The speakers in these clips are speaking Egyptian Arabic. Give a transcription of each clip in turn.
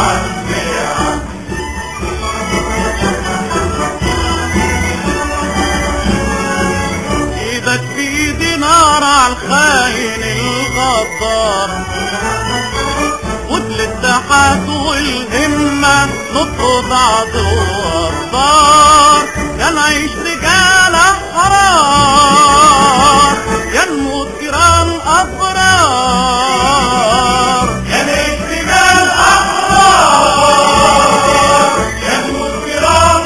عمي يا عمي ايدك في ايدي نار على الخاين الغدار ودل التحات والهمة نطرد عدو الدار يا نعيش رجال احرار يا نموت جيران ابرار يا ليت رجال أحرار يا مذكران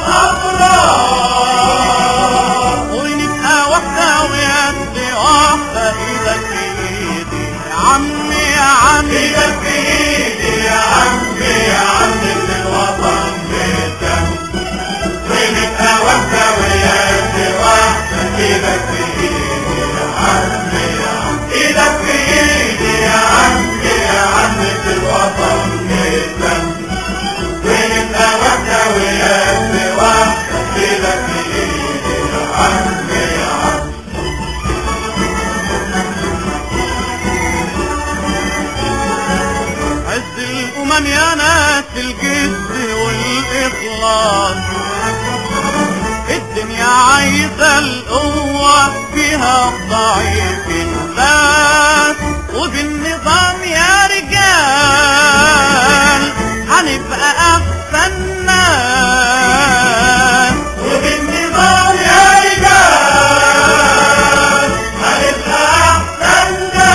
أبرار ونبقى واحدة ويد واحدة ايدك في ايدي يا عمي يا عمي ايدك في ايدي يا عمي يا عمي اللي الوطن بيتك ونبقى واحدة ويد واحدة ايدك في ايدي يا عمي يا عمي ايدك في ايدي يا عمي يا عمي في الوطن بيتك ونبقى واحدة ويد واحدة ايدك في ايدي يا عمي يا عمي عز الأمم يا ناس الجد والإخلاص الدنيا عايزة القوة فيها الضعيف الناس وبالنظام يا رجال هنبقى أحسن ناس وبالنظام يا رجال هنبقى أحسن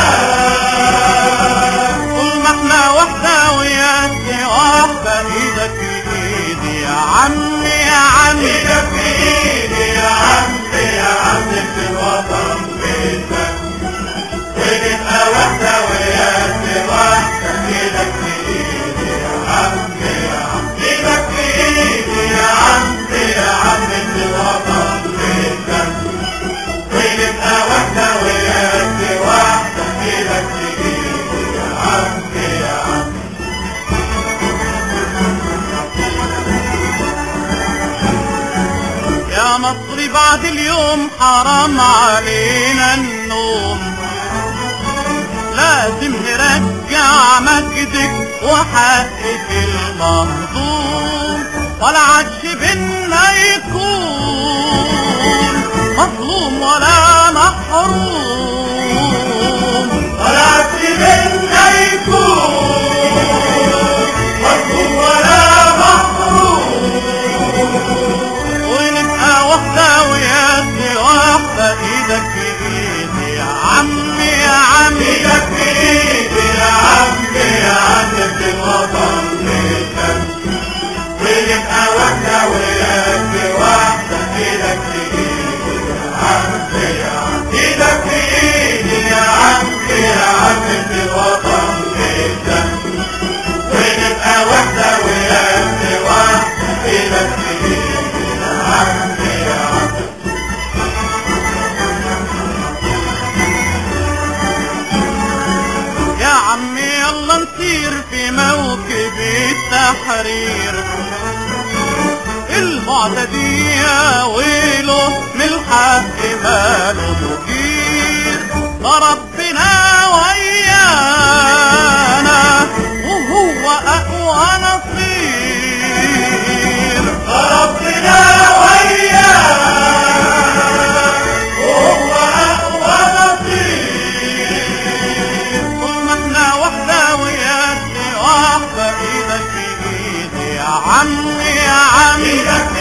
ناس طول ما احنا واحدة ويد واحدة ايدك في ايدي يا عمي يا عمي ايدك في ايدي يا عمي يا عمي في الوطن بيتك ونبقى واحدة ويد واحدة ايدك في ايدي يا عمي يا عمي ايدك في ايدي يا عمي يا عمي في الوطن بيتك ونبقى واحدة ويد واحدة ايدك في ايدي يا عمي يا عمي يا مصر بعد اليوم حرام علينا النوم لازم نرجع مجدك وحقك المهضوم ولا عادش بينا يكون مظلوم ولا محروم ولا تبنا يكون مظلوم ولا محروم ونبقى واحدة ويد واحدة ايدك في ايدي يا عمي يا عمي ايدك في ايدي يا عمي يا عمي في الوطن بيتك ونبقى واحدة ويد واحدة ايدك في ايدي يا عمي يا عمي ايدك في ايدي يا عمي يا عمي في الوطن بيتك ونبقى واحدة ويد واحدة ايدك في ايدي يا عمي يا عمي يا عمي يلا نسير في موكب التحرير المعتدي يا ويله من الحق ماله مدير ده ربنا ويانا وهو اقوى نصير ربنا ويانا وهو أقوى نصير طول ما احنا واحدة ويد واحدة ايدك في ايدي يا عمي يا عمي إيدك في